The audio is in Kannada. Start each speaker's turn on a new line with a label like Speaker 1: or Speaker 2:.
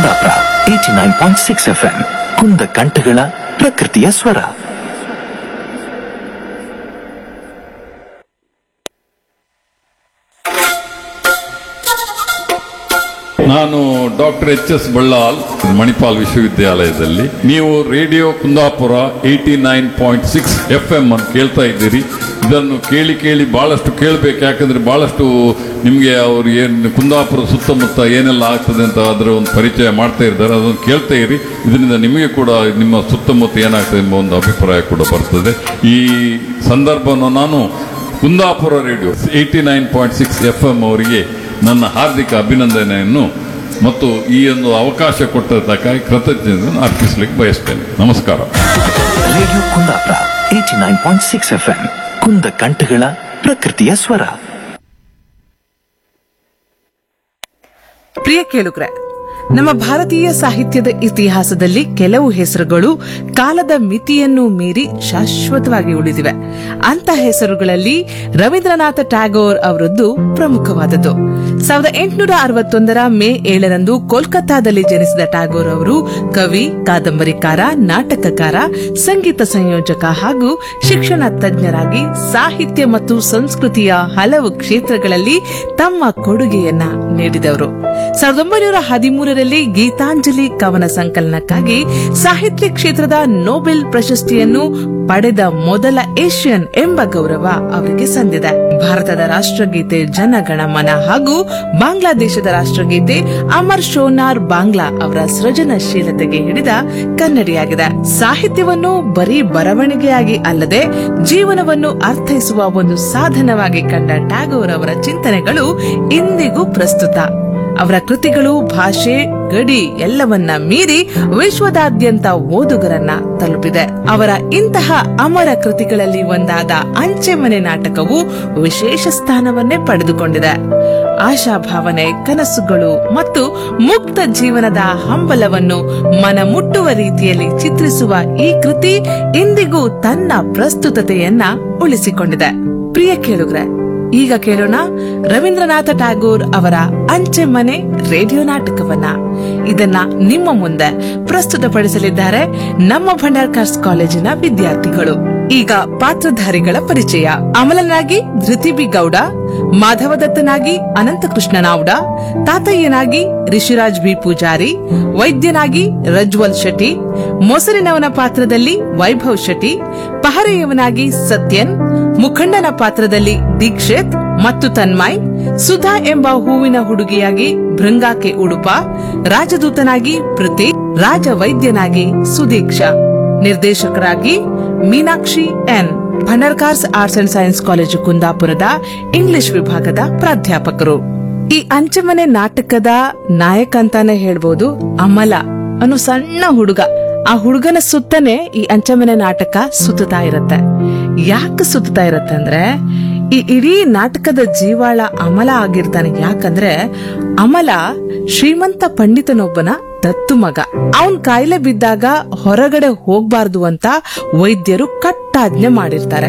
Speaker 1: Kundapura eighty nine point six F M ಕುಂದ ಕಂಠಗಳ ಪ್ರಕೃತಿಯ ಸ್ವರ
Speaker 2: ನಾನು doctor H S Ballal Manipal ವಿಶ್ವವಿದ್ಯಾಲಯದಲ್ಲಿ ನೀವು radio Kundapura eighty nine point six F M ಅನ್ನು ಕೇಳ್ತಾ ಇದ್ದೀರಿ ಇದನ್ನು ಕೇಳಿ ಕೇಳಿ ಬಹಳಷ್ಟು ಕೇಳಬೇಕು ಯಾಕಂದ್ರೆ ಬಹಳಷ್ಟು ನಿಮಗೆ ಅವ್ರು ಏನು ಕುಂದಾಪುರ ಸುತ್ತಮುತ್ತ ಏನೆಲ್ಲ ಆಗ್ತದೆ ಅಂತ ಅದರ ಒಂದು ಪರಿಚಯ ಮಾಡ್ತಾ ಇದ್ದಾರೆ ಅದನ್ನು ಕೇಳ್ತಾ ಇರಿ ಇದರಿಂದ ನಿಮಗೆ ಕೂಡ ನಿಮ್ಮ ಸುತ್ತಮುತ್ತ ಏನಾಗ್ತದೆ ಎಂಬ ಒಂದು ಅಭಿಪ್ರಾಯ ಕೂಡ ಬರ್ತದೆ ಈ ಸಂದರ್ಭವನ್ನು ನಾನು Kundapura radio eighty nine point six F M ಅವರಿಗೆ ನನ್ನ ಹಾರ್ದಿಕ ಅಭಿನಂದನೆಯನ್ನು ಮತ್ತು ಈ ಒಂದು ಅವಕಾಶ ಕೊಟ್ಟದಕ್ಕಾಗಿ ಕೃತಜ್ಞತೆಯನ್ನು ಅರ್ಪಿಸಲಿಕ್ಕೆ ಬಯಸ್ತೇನೆ ನಮಸ್ಕಾರ
Speaker 1: radio Kundapura eighty nine point six F M ಕುಂದ ಕಂಠಗಳ ಪ್ರಕೃತಿಯ ಸ್ವರ
Speaker 3: ಪ್ರಿಯ ಕೇಳುಗ್ರೆ ನಮ್ಮ ಭಾರತೀಯ ಸಾಹಿತ್ಯದ ಇತಿಹಾಸದಲ್ಲಿ ಕೆಲವು ಹೆಸರುಗಳು ಕಾಲದ ಮಿತಿಯನ್ನು ಮೀರಿ ಶಾಶ್ವತವಾಗಿ ಉಳಿದಿವೆ ಅಂತ ಹೆಸರುಗಳಲ್ಲಿ ರವೀಂದ್ರನಾಥ ಟ್ಯಾಗೋರ್ ಅವರದ್ದು ಪ್ರಮುಖವಾದದ್ದು ಸಾವಿರದ ಎಂಟುನೂರ ಅರವತ್ತೊಂದರ ಮೇ ಏಳರಂದು ಕೋಲ್ಕತ್ತಾದಲ್ಲಿ ಜನಿಸಿದ ಟ್ಯಾಗೋರ್ ಅವರು ಕವಿ ಕಾದಂಬರಿಕಾರ ನಾಟಕಕಾರ ಸಂಗೀತ ಸಂಯೋಜಕ ಹಾಗೂ ಶಿಕ್ಷಣ ತಜ್ಞರಾಗಿ ಸಾಹಿತ್ಯ ಮತ್ತು ಸಂಸ್ಕೃತಿಯ ಹಲವು ಕ್ಷೇತ್ರಗಳಲ್ಲಿ ತಮ್ಮ ಕೊಡುಗೆಯನ್ನ ನೀಡಿದವರು ಸಾವಿರದ ಒಂಬೈನೂರ ಹದಿಮೂರರಲ್ಲಿ ಗೀತಾಂಜಲಿ ಕವನ ಸಂಕಲನಕ್ಕಾಗಿ ಸಾಹಿತ್ಯ ಕ್ಷೇತ್ರದ ನೊಬೆಲ್ ಪ್ರಶಸ್ತಿಯನ್ನು ಪಡೆದ ಮೊದಲ ಏಷ್ಯನ್ ಎಂಬ ಗೌರವ ಅವರಿಗೆ ಸಂದಿದೆ ಭಾರತದ ರಾಷ್ಟ್ರಗೀತೆ ಜನಗಣಮನ ಹಾಗೂ ಬಾಂಗ್ಲಾದೇಶದ ರಾಷ್ಟ್ರಗೀತೆ ಅಮರ್ ಶೋನಾರ್ ಬಾಂಗ್ಲಾ ಅವರ ಸೃಜನಶೀಲತೆಗೆ ಹಿಡಿದ ಕನ್ನಡಿಯಾಗಿದೆ ಸಾಹಿತ್ಯವನ್ನು ಬರೀ ಬರವಣಿಗೆಯಾಗಿ ಅಲ್ಲದೆ ಜೀವನವನ್ನು ಅರ್ಥೈಸುವ ಒಂದು ಸಾಧನವಾಗಿ ಕಂಡ ಟ್ಯಾಗೋರ್ ಅವರ ಚಿಂತನೆಗಳು ಇಂದಿಗೂ ಪ್ರಸ್ತುತ ಅವರ ಕೃತಿಗಳು ಭಾಷೆ ಗಡಿ ಎಲ್ಲವನ್ನ ಮೀರಿ ವಿಶ್ವದಾದ್ಯಂತ ಓದುಗರನ್ನ ತಲುಪಿದೆ ಅವರ ಇಂತಹ ಅಮರ ಕೃತಿಗಳಲ್ಲಿ ಒಂದಾದ ಅಂಚೆ ಮನೆ ನಾಟಕವು ವಿಶೇಷ ಸ್ಥಾನವನ್ನೇ ಪಡೆದುಕೊಂಡಿದೆ ಆಶಾಭಾವನೆ ಕನಸುಗಳು ಮತ್ತು ಮುಕ್ತ ಜೀವನದ ಹಂಬಲವನ್ನು ಮನಮುಟ್ಟುವ ರೀತಿಯಲ್ಲಿ ಚಿತ್ರಿಸುವ ಈ ಕೃತಿ ಇಂದಿಗೂ ತನ್ನ ಪ್ರಸ್ತುತತೆಯನ್ನ ಉಳಿಸಿಕೊಂಡಿದೆ ಪ್ರಿಯ ಕೇಳುಗ್ರೆ ಈಗ ಕೇಳೋಣ ರವೀಂದ್ರನಾಥ ಟ್ಯಾಗೋರ್ ಅವರ ಅಂಚೆ ಮನೆ ರೇಡಿಯೋ ನಾಟಕವನ್ನ ಇದನ್ನ ನಿಮ್ಮ ಮುಂದೆ ಪ್ರಸ್ತುತಪಡಿಸಲಿದ್ದಾರೆ ನಮ್ಮ ಭಂಡಾರ್ಕಾರ್ಸ್ ಕಾಲೇಜಿನ ವಿದ್ಯಾರ್ಥಿಗಳು ಈಗ ಪಾತ್ರಧಾರಿಗಳ ಪರಿಚಯ ಅಮಲನಾಗಿ ಧೃತಿಬಿ ಗೌಡ ಮಾಧವದತ್ತನಾಗಿ ಅನಂತಕೃಷ್ಣ ನಾವ್ಡ ತಾತಯ್ಯನಾಗಿ ರಿಷಿರಾಜ್ ಬಿ ಪೂಜಾರಿ ವೈದ್ಯನಾಗಿ ರಜ್ವಲ್ ಶೆಟ್ಟಿ ಮೊಸರಿನವನ ಪಾತ್ರದಲ್ಲಿ ವೈಭವ್ ಶೆಟ್ಟಿ ಪಹರೆಯವನಾಗಿ ಸತ್ಯನ್ ಮುಖಂಡನ ಪಾತ್ರದಲ್ಲಿ ದೀಕ್ಷಿತ್ ಮತ್ತು ತನ್ಮಯ್ ಸುಧಾ ಎಂಬ ಹೂವಿನ ಹುಡುಗಿಯಾಗಿ ಭೃಂಗಾಕೆ ಉಡುಪ ರಾಜದೂತನಾಗಿ ಪ್ರತೀಕ್ ರಾಜ ವೈದ್ಯನಾಗಿ ಸುದೀಕ್ಷಾ ನಿರ್ದೇಶಕರಾಗಿ Meenakshi N Bhandarkar's arts and science college ಕುಂದಾಪುರದ ಇಂಗ್ಲಿಷ್ ವಿಭಾಗದ ಪ್ರಾಧ್ಯಾಪಕರು ಈ ಅಂಚೆಮನೆ ನಾಟಕದ ನಾಯಕ ಅಂತಾನೆ ಹೇಳ್ಬೋದು ಅಮಲ ಅನ್ನೋ ಸಣ್ಣ ಹುಡುಗ ಆ ಹುಡುಗನ ಸುತ್ತನೆ ಈ ಅಂಚೆಮನೆ ನಾಟಕ ಸುತ್ತಾ ಇರತ್ತೆ ಯಾಕೆ ಸುತ್ತಾ ಇರತ್ತೆ ಅಂದ್ರೆ ಈ ಇಡೀ ನಾಟಕದ ಜೀವಾಳ ಅಮಲ ಆಗಿರ್ತಾನೆ ಯಾಕಂದ್ರೆ ಅಮಲ ಶ್ರೀಮಂತ ಪಂಡಿತನೊಬ್ಬನ ದತ್ತು ಮಗ ಅವನ್ ಕಾಯಿಲೆ ಬಿದ್ದಾಗ ಹೊರಗಡೆ ಹೋಗ್ಬಾರ್ದು ಅಂತ ವೈದ್ಯರು ಕಟ್ಟಾಜ್ಞೆ ಮಾಡಿರ್ತಾರೆ